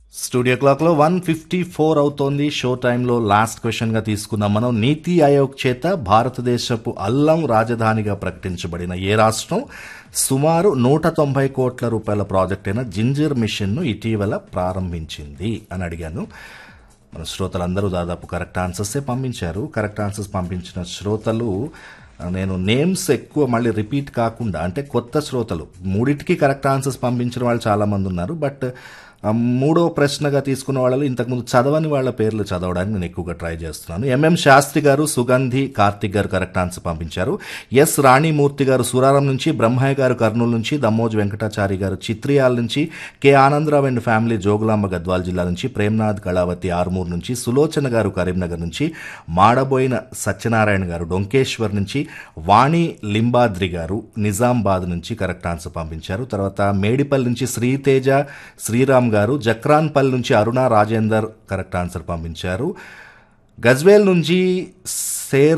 studio క్లాక్లో one fifty four అవుతోంది show టైంలో లాస్ట్ క్వశ్చన్గా తీసుకుందాం మనం నీతి ఆయోగ్ చేత భారతదేశపు అల్లం రాజధానిగా ప్రకటించబడిన ఏ రాష్ట్రం సుమారు నూట తొంభై కోట్ల రూపాయల ప్రాజెక్ట్ అయిన జింజర్ మిషన్ను ఇటీవల ప్రారంభించింది అని అడిగాను మన శ్రోతలందరూ దాదాపు కరెక్ట్ ఆన్సర్సే పంపించారు కరెక్ట్ ఆన్సర్స్ పంపించిన శ్రోతలు ఆ, నేను నేమ్స్ ఎక్కువ మళ్ళీ రిపీట్ కాకుండా అంటే కొత్త శ్రోతలు మూడింటికి కరెక్ట్ ఆన్సర్స్ పంపించిన వాళ్ళు చాలా మంది ఉన్నారు బట్ ఆ, మూడో ప్రశ్నగా తీసుకున్న వాళ్ళు ఇంతకుముందు చదవని వాళ్ళ పేర్లు చదవడానికి నేను ఎక్కువగా ట్రై చేస్తున్నాను ఎంఎం శాస్త్రి గారు సుగంధి కార్తిక్ గారు కరెక్ట్ ఆన్సర్ పంపించారు ఎస్ రాణిమూర్తి గారు సురారం నుంచి బ్రహ్మయ్య గారు కర్నూలు నుంచి దమ్మోజు వెంకటాచారి గారు చిత్రియాల నుంచి K Anandarao and family Jogulamba Gadwal జిల్లా నుంచి ప్రేమ్నాథ్ కళావతి ఆర్మూర్ నుంచి సులోచన గారు కరీంనగర్ నుంచి మాడబోయిన సత్యనారాయణ గారు డొంకేశ్వర్ నుంచి వాణి లింబాద్రి గారు నిజామాబాద్ నుంచి కరెక్ట్ ఆన్సర్ పంపించారు తర్వాత మేడిపల్లి నుంచి శ్రీతేజ శ్రీరామ్ గారు జక్రాన్పల్లి నుంచి అరుణ రాజేందర్ కరెక్ట్ ఆన్సర్ పంపించారు గజ్వేల్ నుంచి సేర్